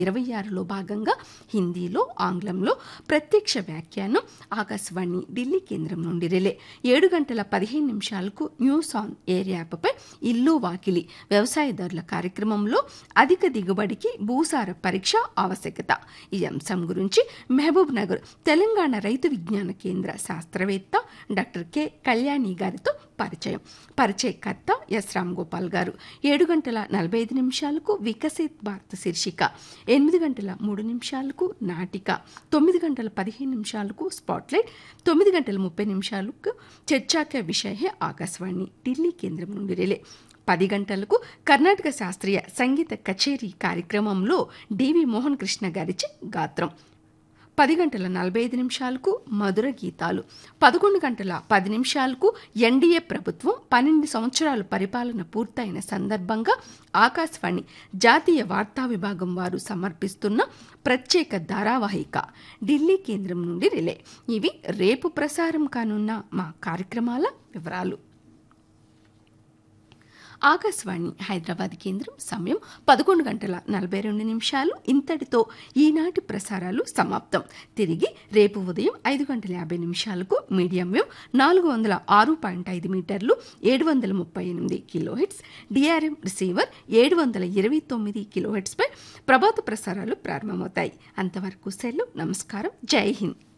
ఇరవై ఆరులో భాగంగా హిందీలో ఆంగ్లంలో ప్రత్యక్ష వ్యాఖ్యానం ఆకాశవాణి ఢిల్లీ కేంద్రం నుండి రిలే ఏడు గంటల పదిహేను నిమిషాలకు న్యూస్ ఆన్ ఎయిర్ యాప్పై ఇల్లు వాకిలి వ్యవసాయదారుల కార్యక్రమంలో అధిక దిగుబడికి భూసార పరీక్ష ఆవశ్యకత ఈ అంశం గురించి మహబూబ్ నగర్ తెలంగాణ రైతు విజ్ఞాన కేంద్ర శాస్త్రవేత్త డాక్టర్ కె కళ్యాణి గారితో పరిచయం పరిచయకర్త ఎస్ రామ్ గోపాల్ గారు ఏడు గంటల నలభై ఐదు నిమిషాలకు వికసిత్ భారత్ శీర్షిక ఎనిమిది గంటల మూడు నిమిషాలకు నాటిక తొమ్మిది గంటల పదిహేను నిమిషాలకు స్పాట్లైట్ తొమ్మిది గంటల ముప్పై నిమిషాలకు చర్చాక విషయ ఆకాశవాణి ఢిల్లీ కేంద్రం నుండి రిలే పది గంటలకు కర్ణాటక శాస్త్రీయ సంగీత కచేరీ కార్యక్రమంలో డివి మోహన్ కృష్ణ గారిచే గాత్రం పది గంటల నలభై ఐదు నిమిషాలకు మధుర గీతాలు పదకొండు గంటల పది నిమిషాలకు ఎన్డీఏ ప్రభుత్వం పన్నెండు సంవత్సరాలు పరిపాలన పూర్తయిన సందర్భంగా ఆకాశవాణి జాతీయ వార్తా విభాగం వారు సమర్పిస్తున్న ప్రత్యేక ధారావాహిక ఢిల్లీ కేంద్రం నుండి రిలే ఇవి రేపు ప్రసారం కానున్న మా కార్యక్రమాల వివరాలు ఆకాశవాణి హైదరాబాద్ కేంద్రం సమయం పదకొండు గంటల నలభై రెండు నిమిషాలు ఇంతటితో ఈనాటి ప్రసారాలు సమాప్తం తిరిగి రేపు ఉదయం ఐదు గంటల యాభై నిమిషాలకు మీడియం వేవ్ నాలుగు వందల ఆరు పాయింట్ ఐదు మీటర్లు ఏడు వందల ముప్పై ఎనిమిది కిలోహెట్స్ డిఆర్ఎం రిసీవర్ ఏడు వందల ఇరవై తొమ్మిది కిలోహెట్స్పై ప్రభాత ప్రసారాలు ప్రారంభమవుతాయి అంతవరకు సెలవు నమస్కారం జై హింద్